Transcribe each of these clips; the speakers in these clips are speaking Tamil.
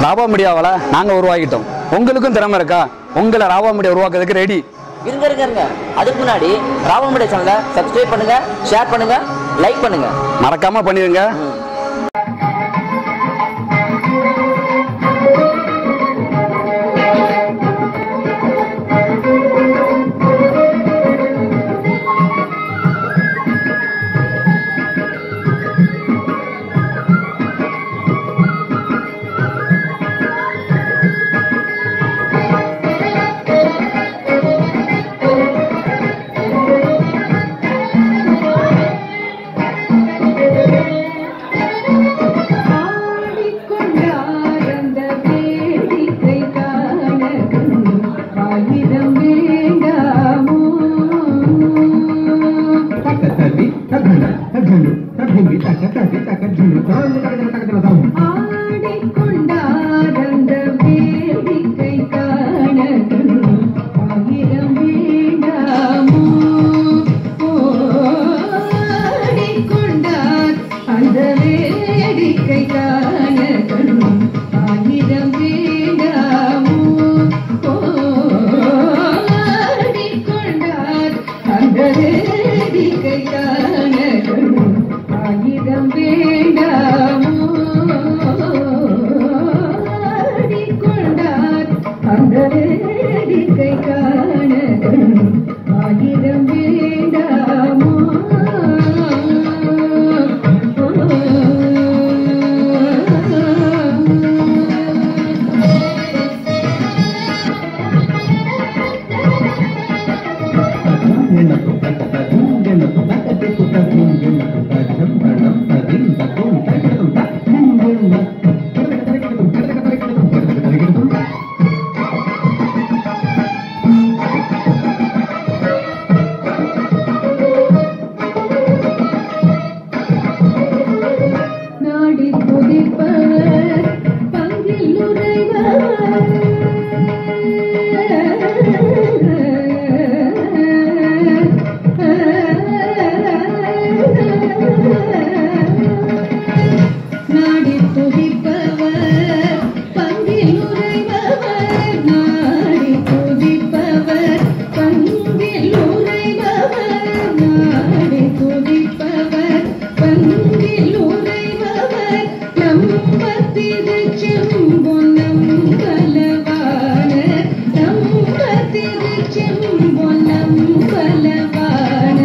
ராவா மீடியாவால் நாங்கள் உருவாக்கிட்டோம் உங்களுக்கும் திறமை இருக்கா உங்களை ராவா மீடியா உருவாக்குறதுக்கு ரெடி இருங்க இருங்க இருங்க அதுக்கு முன்னாடி ராவல் மீடியா சேனலை சப்ஸ்கிரைப் பண்ணுங்க ஷேர் பண்ணுங்க லைக் பண்ணுங்க மறக்காம பண்ணிடுங்க ஆடிக்கொண்டாரந்த வேடிக்கை காண ஆயிரம் வேண்டாமோ தக்கத்தடி தகன தகனு தகிமி தக்கத்தடி தக்கஜுனு தாங்க தகன தகன தாம் ஆடிக்கொண்டாரந்த வேடிக்கை காண ஆயிரம் வேண்டாமோ ஆடிக்கொண்டார் அந்த வேடிக்கை காண ஆயிரம் வேண்டாமோ ஆடிக்கொண்டார் அந்த வேடிக்கை காண ஆயிரம் வேண்டாமோ ஆடிக்கொண்டார் அந்த வேடிக்கை காண ஆயிரம் வேண்டாமோ என்னக்கு தக்கதடி என்னக்கு தக்கதி குத்ததி என்னக்கு தகம் பணம் ததி தகும் தகதும் தகும் என்னக்கு தகதகதகதும் தகதகதகதும் தகதகதகதும் நாடி துதிப்பவர் பங்கில் நாடி துதிப்பவர் பங்கில் உறைபவர் நாடி துதிப்பவர் பங்கில் உறைபவர் நாடி துதிப்பவர் பங்கில் உறைபவர் நம்பத்திருச்செம்பொன் நம்பலவான நம்பத்திருச்செம்பொன் நம்பலவான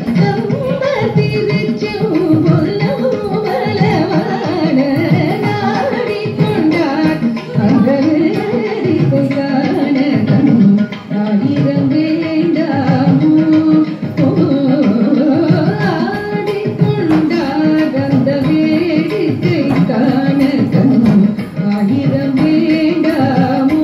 நம்பத்திருச்செம்பொன் நம்பலவான நாடி கொண்டார் அந்த வேடிக்கை காண ஆயிரம் வேண்டாமோ ஆடிக்கொண்டார் அந்த வேடிக்கை காண ஆயிரம் வேண்டாமோ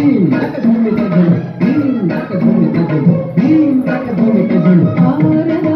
ஆரண